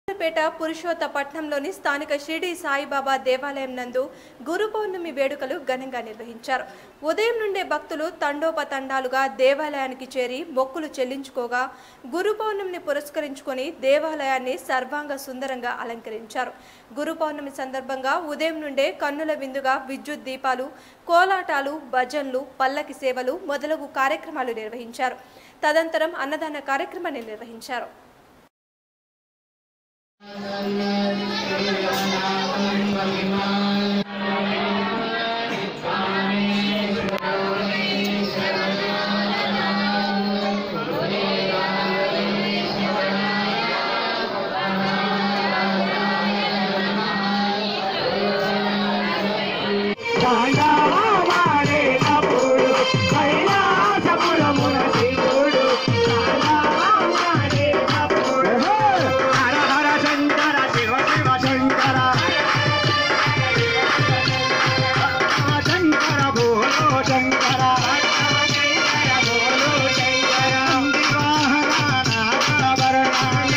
పేట పురుషోత్తపట్నంలోని స్థానిక షిరిడి సాయిబాబా దేవాలయం నందు గురు పౌర్ణమి వేడుకలు ఘనంగా నిర్వహించారు ఉదయం నుండే భక్తులు తండోపతండాలుగా దేవాలయానికి చేరి మొక్కులు చెల్లించుకోగా గురు పౌర్ణమిని పురస్కరించుకొని దేవాలయాన్ని సర్వాంగ సుందరంగా అలంకరించారు గురు పౌర్ణమి సందర్భంగా ఉదయం నుండే కన్నుల విందుగా విద్యుత్ దీపాలు కోలాటాలు భజన్లు పల్లకి సేవలు మొదలగు కార్యక్రమాలు నిర్వహించారు తదంతరం అన్నదాన కార్యక్రమాన్ని నిర్వహించారు చాండామాడేటప్పుడు కైలాసపురమున శివుడు చాండామాడేటప్పుడు హర హర శంకర శివ శివ శంకర శంకర భోలో శంకర శంకర భోలో శంకర నందివాహన నాగభరణ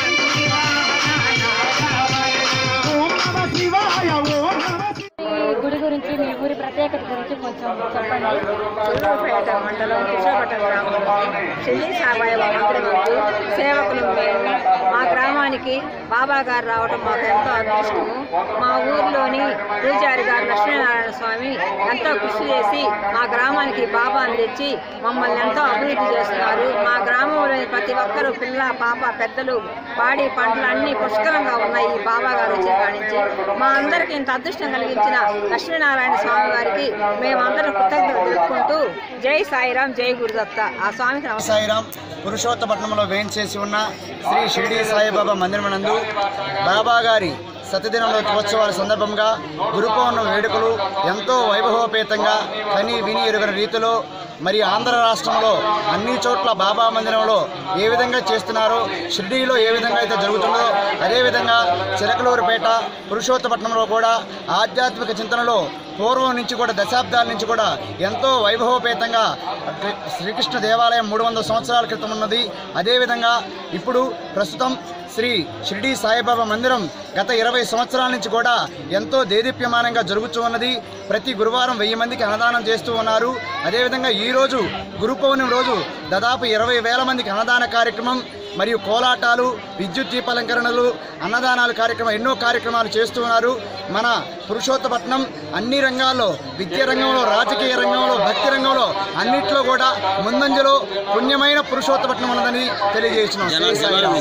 ఓం నమ శివాయ ఓం నమ ఈ గుడి గురించి మీ ఊరి ప్రత్యేకత గురించి కొంచెం చెప్పండి చిల్లపేట మండలం కృష్ణపట్నం గ్రామంలో షిల్లీ సాయిబాబా మందిరం ఉంది సేవకులు మేము మా గ్రామానికి బాబా గారు రావడం మాకు ఎంతో అదృష్టము మా ఊర్లోని పూజారి గారు లక్ష్మీనారాయణ స్వామి ఎంతో కృషి చేసి మా గ్రామానికి బాబాను తెచ్చి మమ్మల్ని ఎంతో అభివృద్ధి చేస్తున్నారు మా గ్రామంలోని ప్రతి ఒక్కరూ పిల్ల పాప పెద్దలు పాడి పంటలు అన్ని పుష్కలంగా ఉన్నాయి ఈ బాబా గారు వచ్చిన కాడి నుంచి మా అందరికీ ఇంత అదృష్టం కలిగించిన లక్ష్మీనారాయణ స్వామి వారికి మేమందరం కృతజ్ఞతలు తెలుపుకుంటూ జై సాయిరాం జై గురుదత్త ఆ స్వామికి నమస్కారం సాయిరాం పురుషోత్తపట్నంలో వేయించేసి ఉన్న శ్రీ షిరిడి సాయిబాబా మందిరమనందు బాబా గారి సతదినంలో ఉత్సవాల సందర్భంగా గురు పౌర్ణమి వేడుకలు ఎంతో వైభవోపేతంగా కని విని ఎరుగని రీతిలో మరి ఆంధ్ర రాష్ట్రంలో అన్ని చోట్ల బాబా మందిరంలో ఏ విధంగా చేస్తున్నారో షిర్డీలో ఏ విధంగా అయితే జరుగుతుందో అదేవిధంగా చిలకలూరుపేట పురుషోత్తపట్నంలో కూడా ఆధ్యాత్మిక చింతనలో పూర్వం నుంచి కూడా దశాబ్దాల నుంచి కూడా ఎంతో వైభవోపేతంగా శ్రీకృష్ణ దేవాలయం మూడు వందల సంవత్సరాల క్రితం ఉన్నది అదేవిధంగా ఇప్పుడు ప్రస్తుతం శ్రీ షిరిడి సాయిబాబా మందిరం గత ఇరవై సంవత్సరాల నుంచి కూడా ఎంతో దేదీప్యమానంగా జరుగుతూ ఉన్నది ప్రతి గురువారం వెయ్యి మందికి అన్నదానం చేస్తూ ఉన్నారు అదేవిధంగా ఈరోజు గురు పౌర్ణమి రోజు దాదాపు ఇరవై వేల మందికి అన్నదాన కార్యక్రమం మరియు కోలాటాలు విద్యుత్ దీపాలంకరణలు అన్నదానాలు కార్యక్రమం ఎన్నో కార్యక్రమాలు చేస్తూ ఉన్నారు మన పురుషోత్తపట్నం అన్ని రంగాల్లో విద్య రంగంలో రాజకీయ రంగంలో భక్తి రంగంలో అన్నిట్లో కూడా ముందంజలో పుణ్యమైన పురుషోత్తపట్నం ఉన్నదని తెలియజేస్తున్నాం జై సాయిరాం.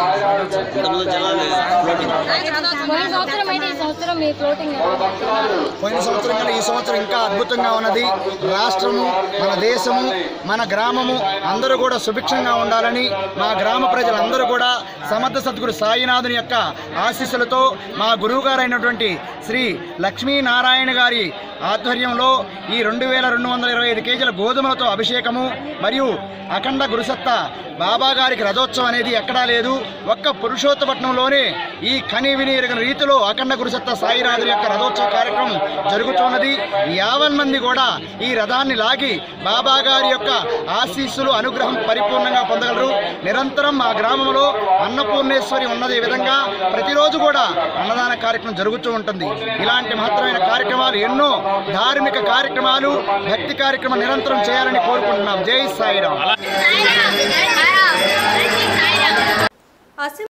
పోయిన సంవత్సరం అయితే ఈ సంవత్సరం మీ ఫ్లోటింగ్ ఎలా ఉంది? పోయిన సంవత్సరం కన్నా ఈ సంవత్సరం ఇంకా అద్భుతంగా ఉన్నది రాష్ట్రము మన దేశము మన గ్రామము అందరూ కూడా సుభిక్షంగా ఉండాలని మా గ్రామ ప్రజలందరూ కూడా సమర్థ సద్గురు సాయినాథుని యొక్క ఆశీస్సులతో మా గురువు గారైనటువంటి శ్రీ లక్ష్మీనారాయణ గారి ఆధ్వర్యంలో ఈ రెండు వేల రెండు వందల ఇరవై ఐదు కేజీల గోధుమలతో అభిషేకము మరియు అఖండ గురుసత్త బాబా గారికి రథోత్సవం అనేది ఎక్కడా లేదు ఒక్క పురుషోత్తపట్నంలోనే ఈ కని విని ఎరగిన రీతిలో అఖండ గురుసత్త సాయినాథుని యొక్క రథోత్సవ కార్యక్రమం జరుగుతున్నది యావన్ మంది కూడా ఈ రథాన్ని లాగి బాబా గారి యొక్క ఆశీస్సులు అనుగ్రహం పరిపూర్ణంగా పొందగలరు నిరంతరం మా గ్రామంలో అన్నపూర్ణేశ్వరి ఉన్నది విధంగా ప్రతిరోజు కూడా అన్నదాన కార్యక్రమం జరుగుతూ ఉంటుంది ఇలాంటి మహత్తరమైన కార్యక్రమాలు ఎన్నో ధార్మిక కార్యక్రమాలు భక్తి కార్యక్రమం నిరంతరం చేయాలని కోరుకుంటున్నాం జై సాయిరాం అసిం